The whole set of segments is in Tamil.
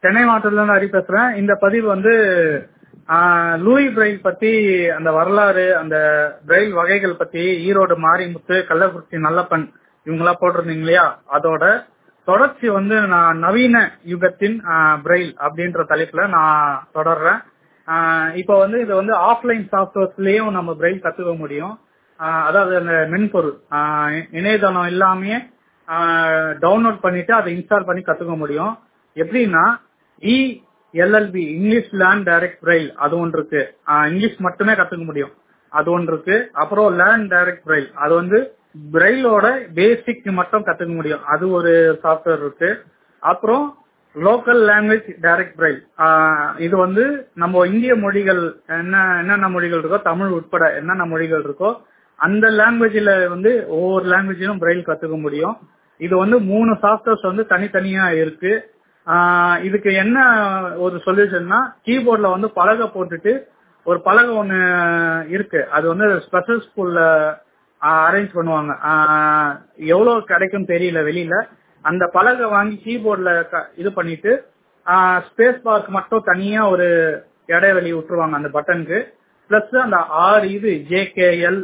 சென்னை மாவட்டத்துல இருந்து ஹரி பேசுறேன் இந்த பதிவு வந்து ஆஹ், லூயி பிரெயில் பத்தி அந்த வரலாறு அந்த பிரெயில் வகைகள் பத்தி ஈரோடு மாரிமுத்து கள்ளக்குறிச்சி நல்லப்பன் இவங்கெல்லாம் போட்டிருந்தீங்க இல்லையா அதோட தொடர்ச்சி வந்து நான் நவீன யுகத்தின் ஆஹ், பிரெயில் அப்படின்ற தலைப்புல நான் தொடர்றேன் ஆஹ், இப்போ வந்து இது வந்து ஆஃப்லைன் சாஃப்ட்வேர்ஸ்லயும் நம்ம பிரெயில் கத்துக்க முடியும் ஆஹ், அதாவது அந்த மென்பொருள் ஆஹ், இணையதளம் இல்லாமயே டவுன்லோட் பண்ணிட்டு அதை இன்ஸ்டால் பண்ணி கத்துக்க முடியும் எப்படின்னா இ எல்எல்பி இங்கிலீஷ் லேர்ன் டைரக்ட் பிரெயில் அது ஒன்று இருக்கு ஆஹ், இங்கிலீஷ் மட்டுமே கத்துக்க முடியும் அது ஒன்று இருக்கு அப்புறம் லேர்ன் டைரக்ட் பிரெயில் அது வந்து பிரெயிலோட பேசிக் மட்டும் கத்துக்க முடியும் அது ஒரு சாஃப்ட்வேர் இருக்கு அப்புறம் லோக்கல் லாங்குவேஜ் டைரக்ட் பிரெயில் இது வந்து நம்ம இந்திய மொழிகள் என்ன என்னென்ன மொழிகள் இருக்கோ தமிழ் உட்பட என்னென்ன மொழிகள் இருக்கோ அந்த லாங்குவேஜ்ல வந்து ஒவ்வொரு லாங்குவேஜிலும் பிரெயில் கத்துக்க முடியும் இது வந்து மூணு சாஃப்ட்வேர்ஸ் வந்து தனித்தனியா இருக்கு ஆஹ் இதுக்கு என்ன ஒரு சொல்யூஷன்னா கீபோர்ட்ல வந்து பலகை போட்டுட்டு ஒரு பலகை ஒண்ணு இருக்கு அது வந்து ஸ்பெஷல் ஸ்கூல்ல அரேஞ்ச் பண்ணுவாங்க ஆஹ் எவ்வளவு கிடைக்கும் தெரியல வெளியில அந்த பலகை வாங்கி கீபோர்ட்ல இது பண்ணிட்டு ஸ்பேஸ் பார்க் மட்டும் தனியா ஒரு இடைவெளி விட்டுருவாங்க அந்த பட்டனுக்கு பிளஸ் அந்த ஆறு இது ஜேகேஎல்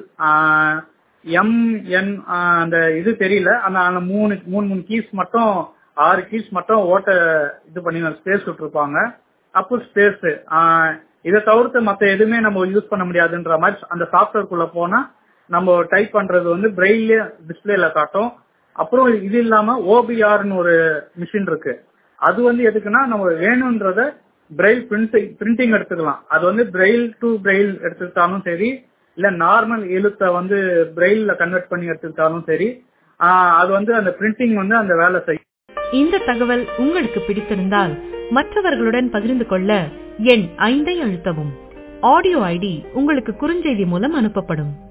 எம்என் அந்த இது தெரியல அந்த அந்த மூணு மூணு மூணு கீஸ் மட்டும் ஆறு கீஸ் மட்டும் ஓட்ட இது பண்ணி ஸ்பேஸ் விட்டுருப்பாங்க அப்போ ஸ்பேஸ் இதை தவிர்த்து மற்ற எதுவுமே நம்ம யூஸ் பண்ண முடியாதுன்ற மாதிரி அந்த சாஃப்ட்வேர்க்குள்ள போனா நம்ம டைப் பண்றது வந்து பிரெயிலே டிஸ்பிளேல காட்டும் அப்புறம் இது இல்லாம ஓபிஆர்னு ஒரு மிஷின் இருக்கு அது வந்து எதுக்குன்னா நம்ம வேணும்ன்றத பிரெயில் பிரிண்டிங் பிரிண்டிங் எடுத்துக்கலாம் அது வந்து பிரெயில் டு பிரெயில் எடுத்துக்கிட்டாலும் சரி இல்ல நார்மல் எழுத்தை வந்து பிரெயில்ல கன்வெர்ட் பண்ணி எடுத்துக்கிட்டாலும் சரி ஆஹ் அது வந்து அந்த பிரிண்டிங் வந்து அந்த வேலை செய்யும் இந்த தகவல் உங்களுக்கு பிடித்திருந்தால் மற்றவர்களுடன் பகிர்ந்து கொள்ள எண் ஐந்தை அழுத்தவும் ஆடியோ ஐடி உங்களுக்கு குறுஞ்செய்தி மூலம் அனுப்பப்படும்